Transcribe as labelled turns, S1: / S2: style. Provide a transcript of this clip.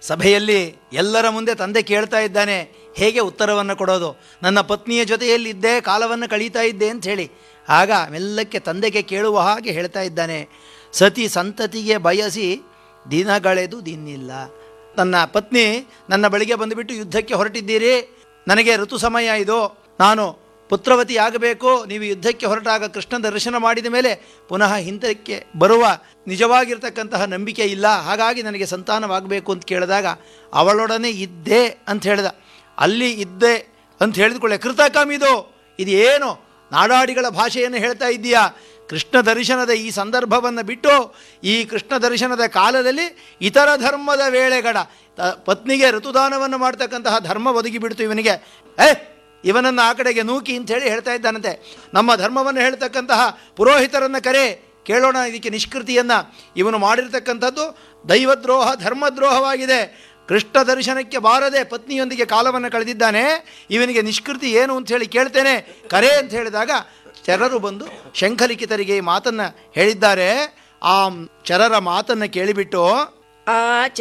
S1: ಸಭೆಯಲ್ಲಿ ಎಲ್ಲರ ಮುಂದೆ ತಂದೆ ಕೇಳ್ತಾ ಇದ್ದಾನೆ ಹೇಗೆ ಉತ್ತರವನ್ನು ಕೊಡೋದು ನನ್ನ ಪತ್ನಿಯ ಜೊತೆಯಲ್ಲಿದ್ದೇ ಕಾಲವನ್ನು ಕಳೀತಾ ಇದ್ದೆ ಅಂತ ಹೇಳಿ ಆಗ ಮೆಲ್ಲಕ್ಕೆ ತಂದೆಗೆ ಕೇಳುವ ಹಾಗೆ ಹೇಳ್ತಾ ಇದ್ದಾನೆ ಸತಿ ಸಂತತಿಗೆ ಬಯಸಿ ದಿನಗಳೆದು ದಿನ್ನಿಲ್ಲ ನನ್ನ ಪತ್ನಿ ನನ್ನ ಬಳಿಗೆ ಬಂದುಬಿಟ್ಟು ಯುದ್ಧಕ್ಕೆ ಹೊರಟಿದ್ದೀರಿ ನನಗೆ ಋತು ಸಮಯ ಇದು ನಾನು ಪುತ್ರವತಿ ಆಗಬೇಕು ನೀವು ಯುದ್ಧಕ್ಕೆ ಹೊರಟಾಗ ಕೃಷ್ಣ ದರ್ಶನ ಮಾಡಿದ ಮೇಲೆ ಪುನಃ ಹಿಂದಕ್ಕೆ ಬರುವ ನಿಜವಾಗಿರ್ತಕ್ಕಂತಹ ನಂಬಿಕೆ ಇಲ್ಲ ಹಾಗಾಗಿ ನನಗೆ ಸಂತಾನವಾಗಬೇಕು ಅಂತ ಕೇಳಿದಾಗ ಅವಳೊಡನೆ ಇದ್ದೆ ಅಂತ ಹೇಳಿದ ಅಲ್ಲಿ ಇದ್ದೆ ಅಂತ ಹೇಳಿದ್ಕೊಳ್ಳೆ ಕೃತಕಮಿದು ಇದು ಏನು ನಾಡಾಡಿಗಳ ಭಾಷೆಯನ್ನು ಹೇಳ್ತಾ ಇದ್ದೀಯಾ ಕೃಷ್ಣ ದರ್ಶನದ ಈ ಸಂದರ್ಭವನ್ನು ಬಿಟ್ಟು ಈ ಕೃಷ್ಣ ದರ್ಶನದ ಕಾಲದಲ್ಲಿ ಇತರ ಧರ್ಮದ ವೇಳೆಗಡ ತ- ಪತ್ನಿಗೆ ಋತುದಾನವನ್ನು ಮಾಡ್ತಕ್ಕಂತಹ ಧರ್ಮ ಒದಗಿ ಬಿಡ್ತು ಇವನಿಗೆ ಏ ಇವನನ್ನು ಆ ಕಡೆಗೆ ನೂಕಿ ಅಂತ ಹೇಳಿ ಹೇಳ್ತಾ ಇದ್ದಾನಂತೆ ನಮ್ಮ ಧರ್ಮವನ್ನು ಹೇಳ್ತಕ್ಕಂತಹ ಪುರೋಹಿತರನ್ನು ಕರೆ ಕೇಳೋಣ ಇದಕ್ಕೆ ನಿಷ್ಕೃತಿಯನ್ನು ಇವನು ಮಾಡಿರ್ತಕ್ಕಂಥದ್ದು ದೈವದ್ರೋಹ ಧರ್ಮದ್ರೋಹವಾಗಿದೆ ಕೃಷ್ಣ ದರ್ಶನಕ್ಕೆ ಬಾರದೆ ಪತ್ನಿಯೊಂದಿಗೆ ಕಾಲವನ್ನು ಕಳೆದಿದ್ದಾನೆ ಇವನಿಗೆ ನಿಷ್ಕೃತಿ ಏನು ಅಂತ ಹೇಳಿ ಕೇಳ್ತೇನೆ ಕರೆ ಅಂತ ಹೇಳಿದಾಗ ಚರರು ಬಂದು ಶಂಖಲಿಖಿತರಿಗೆ ಈ ಮಾತನ್ನು ಹೇಳಿದ್ದಾರೆ ಆ ಚರರ ಮಾತನ್ನು ಕೇಳಿಬಿಟ್ಟು
S2: ಆ